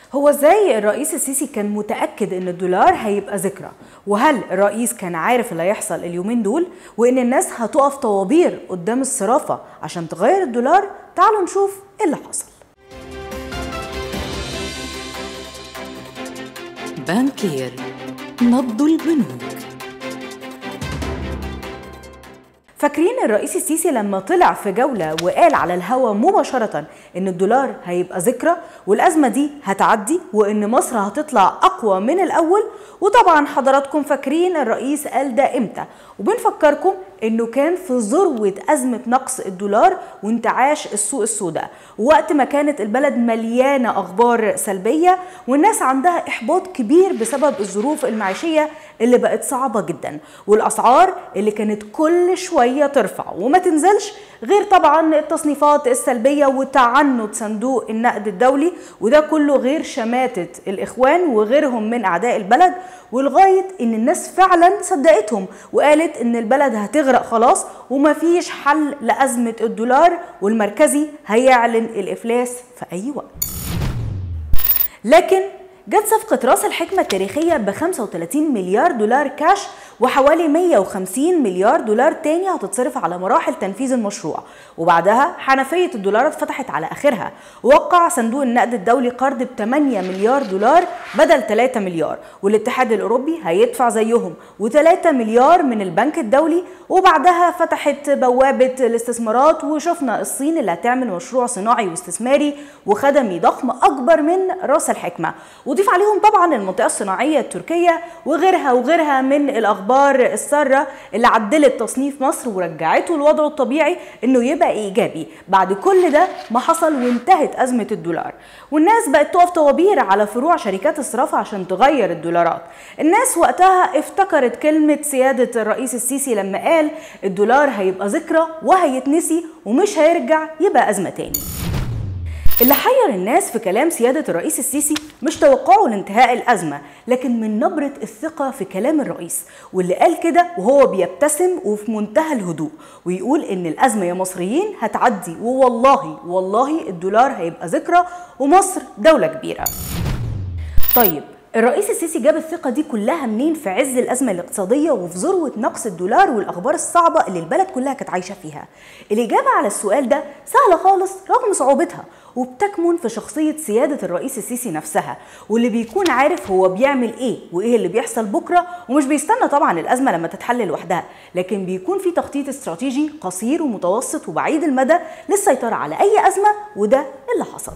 هو ازاي الرئيس السيسي كان متأكد ان الدولار هيبقى ذكرى وهل الرئيس كان عارف اللي هيحصل اليومين دول وان الناس هتقف طوابير قدام الصرافة عشان تغير الدولار تعالوا نشوف ايه اللي حصل بانكير نبض البنوك فاكرين الرئيس السيسي لما طلع في جولة وقال على الهوا مباشرة ان الدولار هيبقى ذكرى والأزمة دي هتعدي وان مصر هتطلع أقوى من الأول وطبعا حضراتكم فاكرين الرئيس قال ده امتى وبنفكركم انه كان في ذروة أزمة نقص الدولار وانتعاش السوق السوداء وقت ما كانت البلد مليانة أخبار سلبية والناس عندها إحباط كبير بسبب الظروف المعيشية اللي بقت صعبة جدا والأسعار اللي كانت كل شوية ترفع وما تنزلش غير طبعا التصنيفات السلبية وتعنت صندوق النقد الدولي وده كله غير شماتة الإخوان وغيرهم من أعداء البلد ولغاية إن الناس فعلا صدقتهم وقالت إن البلد هتغرق خلاص ومفيش حل لأزمة الدولار والمركزي هيعلن الإفلاس في أي وقت لكن جت صفقة راس الحكمة التاريخية ب 35 مليار دولار كاش وحوالي 150 مليار دولار تاني هتتصرف على مراحل تنفيذ المشروع وبعدها حنفية الدولار اتفتحت على آخرها وقع صندوق النقد الدولي قرض ب 8 مليار دولار بدل 3 مليار والاتحاد الأوروبي هيدفع زيهم و3 مليار من البنك الدولي وبعدها فتحت بوابة الاستثمارات وشفنا الصين اللي هتعمل مشروع صناعي واستثماري وخدمي ضخم أكبر من راس الحكمة وضيف عليهم طبعا المنطقة الصناعية التركية وغيرها وغيرها من الأخبار السارة اللي عدلت تصنيف مصر ورجعته لوضعه الطبيعي إنه يبقى إيجابي بعد كل ده ما حصل وانتهت أزمة الدولار والناس بقت تقف طوابير على فروع شركات الصرافة عشان تغير الدولارات الناس وقتها افتكرت كلمة سيادة الرئيس السيسي لما قال الدولار هيبقى ذكرى وهيتنسي ومش هيرجع يبقى أزمة تاني اللي حير الناس في كلام سيادة الرئيس السيسي مش توقعه لانتهاء الأزمة لكن من نبرة الثقة في كلام الرئيس واللي قال كده وهو بيبتسم وفي منتهى الهدوء ويقول إن الأزمة يا مصريين هتعدي ووالله والله الدولار هيبقى ذكرى ومصر دولة كبيرة طيب الرئيس السيسي جاب الثقة دي كلها منين في عز الأزمة الاقتصادية وفي ذروة نقص الدولار والأخبار الصعبة اللي البلد كلها كانت عايشة فيها؟ الإجابة على السؤال ده سهلة خالص رغم صعوبتها وبتكمن في شخصية سيادة الرئيس السيسي نفسها واللي بيكون عارف هو بيعمل إيه وإيه اللي بيحصل بكرة ومش بيستنى طبعا الأزمة لما تتحل لوحدها لكن بيكون في تخطيط استراتيجي قصير ومتوسط وبعيد المدى للسيطرة على أي أزمة وده اللي حصل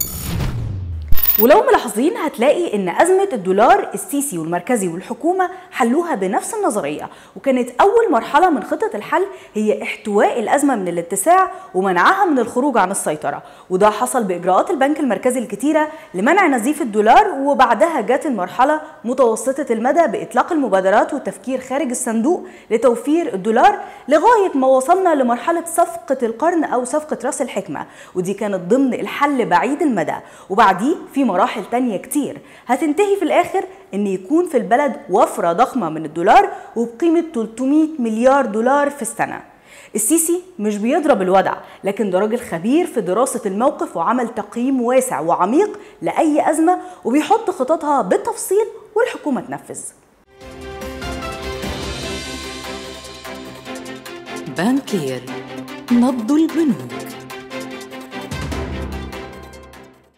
ولو ملاحظين هتلاقي ان ازمه الدولار السيسي والمركزي والحكومه حلوها بنفس النظريه وكانت اول مرحله من خطه الحل هي احتواء الازمه من الاتساع ومنعها من الخروج عن السيطره وده حصل باجراءات البنك المركزي الكتيره لمنع نزيف الدولار وبعدها جت المرحله متوسطه المدى باطلاق المبادرات والتفكير خارج الصندوق لتوفير الدولار لغايه ما وصلنا لمرحله صفقه القرن او صفقه راس الحكمه ودي كانت ضمن الحل بعيد المدى وبعديه في مراحل تانية كتير هتنتهي في الآخر إن يكون في البلد وفرة ضخمة من الدولار وبقيمة 300 مليار دولار في السنة السيسي مش بيضرب الودع لكن ده راجل خبير في دراسة الموقف وعمل تقييم واسع وعميق لأي أزمة وبيحط خططها بالتفصيل والحكومة تنفذ بانكير نبض البنوك